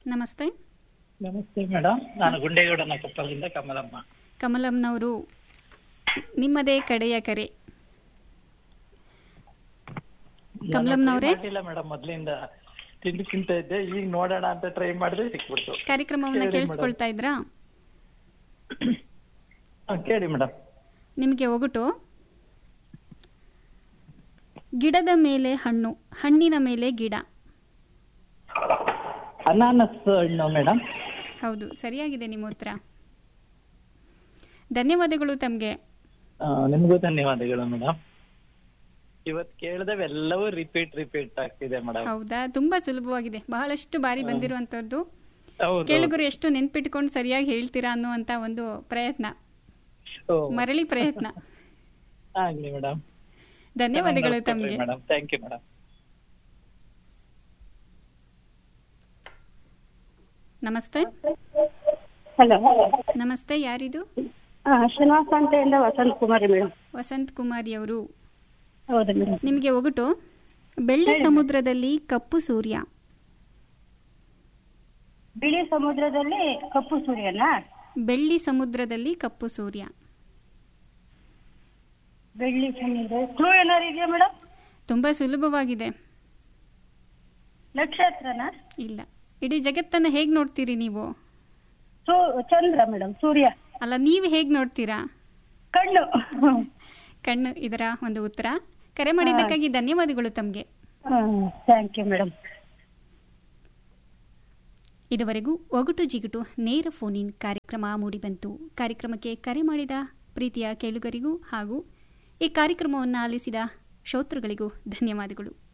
ನಮಸ್ತೆ ನಮಸ್ತೆ ಮೇಡಮ್ ನಾನು ಗುಂಡೇಗೌಡನ ಕೊಪ್ಪಳದಿಂದ ಕಮಲಮ್ಮ ಕಮಲಮ್ನವರು ನಿಮ್ಮದೇ ಕಡೆಯ ಕರೆ ಕಮಲಮ್ನವರೇ ಇಲ್ಲ ಮೇಡಮ್ ಮೊದ್ಲಿಂದ ತಿಂಡಿಕ್ಕಿಂತ ಇದ್ದೆ ಈಗ ನೋಡೋಣ ಅಂತ ಟ್ರೈ ಮಾಡಿದ್ರೆ ಸಿಕ್ಬಿಡ್ತು ಕಾರ್ಯಕ್ರಮವನ್ನ ಹೇಳಿ ಕೇಳಿಸ್ಕೊಳ್ತಾ ಇದ್ರಾ ಹಾ, ಕೇಳಿ ಮೇಡಮ್ ನಿಮಗೆ ಒಗಟು ಗಿಡದ ಮೇಲೆ ಹಣ್ಣು ಹಣ್ಣಿನ ಮೇಲೆ ಗಿಡ ಅನಾನಸ್ ಹಣ್ಣು ಮೇಡಮ್ ಹೌದು ಸರಿಯಾಗಿದೆ ನಿಮ್ಮ ಉತ್ತರ ಧನ್ಯವಾದಗಳು ತಮಗೆ ನಿಮಗೂ ಧನ್ಯವಾದಗಳು ಮೇಡಮ್ ಇವತ್ತು ಕೇಳಿದವೆಲ್ಲವೂ ರಿಪೀಟ್ ರಿಪೀಟ್ ಆಗ್ತಿದೆ ಮೇಡಮ್ ಹೌದಾ ತುಂಬಾ ಸುಲಭವಾಗಿದೆ ಬಹಳಷ್ಟು ಬಾರಿ ಬಂದಿರುವಂತದ್ದು ಹೌದು ಕೇಳುಗರು ಎಷ್ಟು ನೆನ್ಪಿಟ್ಕೊಂಡು ಸರಿಯಾಗಿ ಹೇಳ್ತೀರಾ ಅನ್ನುವಂತ ಒಂದು ಪ್ರಯತ್ನ ಓ, ಮರಳಿ ಪ್ರಯತ್ನ ಆಗ್ಲಿ ಮೇಡಮ್ ಧನ್ಯವಾದಗಳು ತಮಗೆ ಮೇಡಮ್ ಥ್ಯಾಂಕ್ ಯು ಮೇಡಮ್ ನಮಸ್ತೆ ಹಲೋ ನಮಸ್ತೆ ಯಾರಿದು ಶ್ರೀನಿವಾಸ ಅಂತೆಯಿಂದ ವಸಂತ್ ಕುಮಾರಿ ಮೇಡಮ್ ವಸಂತ್ ಕುಮಾರಿ ಅವರು ಹೌದು ಮೇಡಮ್ ನಿಮಗೆ ಒಗಟು ಬೆಳ್ಳಿ ಸಮುದ್ರದಲ್ಲಿ ಕಪ್ಪು ಸೂರ್ಯ ಬಿಳಿ ಸಮುದ್ರದಲ್ಲಿ ಕಪ್ಪು ಸೂರ್ಯನ ಬೆಳ್ಳಿ ಸಮುದ್ರದಲ್ಲಿ ಕಪ್ಪು ಸೂರ್ಯ ಬೆಳ್ಳಿ ಸಮುದ್ರ ಕ್ಲೂ ಏನಾರು ಇದೆಯಾ ಮೇಡಮ್ ತುಂಬಾ ಸುಲಭವಾಗಿದೆ ನಕ್ಷತ್ರನ ಇಲ್ಲ ಇಡೀ ಜಗತ್ತನ್ನ ಹೇಗ್ ನೋಡ್ತೀರಿ ನೀವು ಸೂ ಚಂದ್ರ ಮೇಡಮ್ ಸೂರ್ಯ ಅಲ್ಲ ನೀವು ಹೇಗ್ ನೋಡ್ತೀರಾ ಕಣ್ಣು ಕಣ್ಣು ಇದರ ಒಂದು ಉತ್ತರ ಕರೆ ಮಾಡಿದ್ದಕ್ಕಾಗಿ ಧನ್ಯವಾದಗಳು ತಮಗೆ ಥ್ಯಾಂಕ್ ಯು ಮೇಡಮ್ ಇದುವರೆಗೂ ಒಗಟು ಜಿಗುಟು ನೇರ ಫೋನ್ ಇನ್ ಕಾರ್ಯಕ್ರಮ ಮೂಡಿಬಂತು ಕಾರ್ಯಕ್ರಮಕ್ಕೆ ಕರೆ ಮಾಡಿದ ಪ್ರೀತಿಯ ಕೇಳುಗರಿಗೂ ಹಾಗೂ ಈ ಕಾರ್ಯಕ್ರಮವನ್ನು ಆಲಿಸಿದ ಶ್ರೋತೃಗಳಿಗೂ ಧನ್ಯವಾದಗಳು